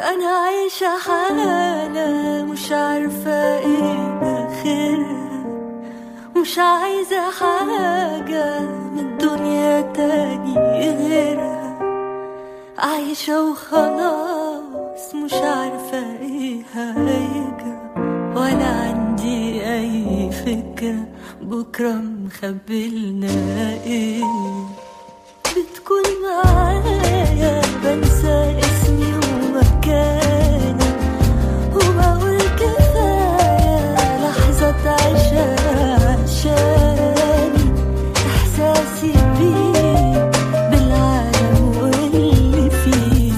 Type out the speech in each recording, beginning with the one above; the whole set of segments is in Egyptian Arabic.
أنا عايشة حالة مش عارفة إيه آخرها مش عايزة حاجة من الدنيا تاني غيرها عايشة وخلاص مش عارفة إيه هيجرى ولا عندي أي فكرة بكرة مخبلنا إيه بتكون معايا بنسى اسمي ومكاني وبقول كفاية لحظة عيشها عشاني إحساسي بيك بالعالم واللي فيه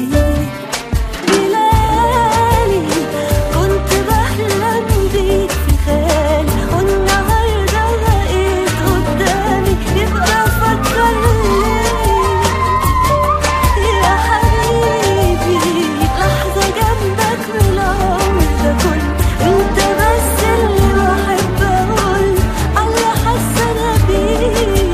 بليالي كنت بحلم بيك في خيالي والنهارده بقيت قدامي يبقى فكرني يا حبيبي لحظة جنبك من العمر ده كله انت بس اللي بحب اقول على حاسة انا بيك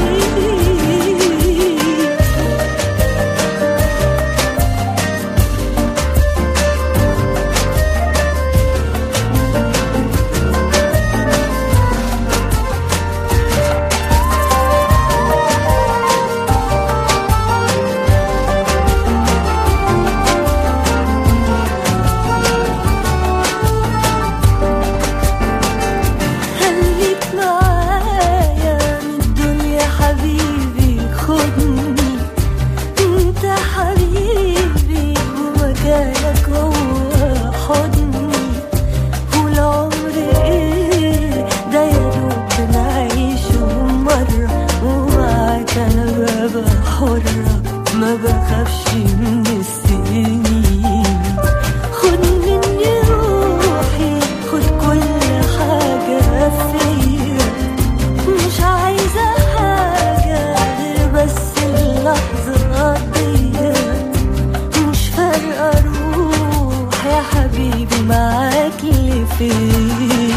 خليك معايا من الدنيا حبيبي خدني انت حبيبي ومكانك هو حضني والعمر ايه ده يا دوب نعيشه مرة ومعاك انا ببقى حرة ما بخافش من السنين خد مني روحي خد كل حاجة فيا مش عايزة حاجة غير بس اللحظة دي مش فارقة روح يا حبيبي معاك اللي فيا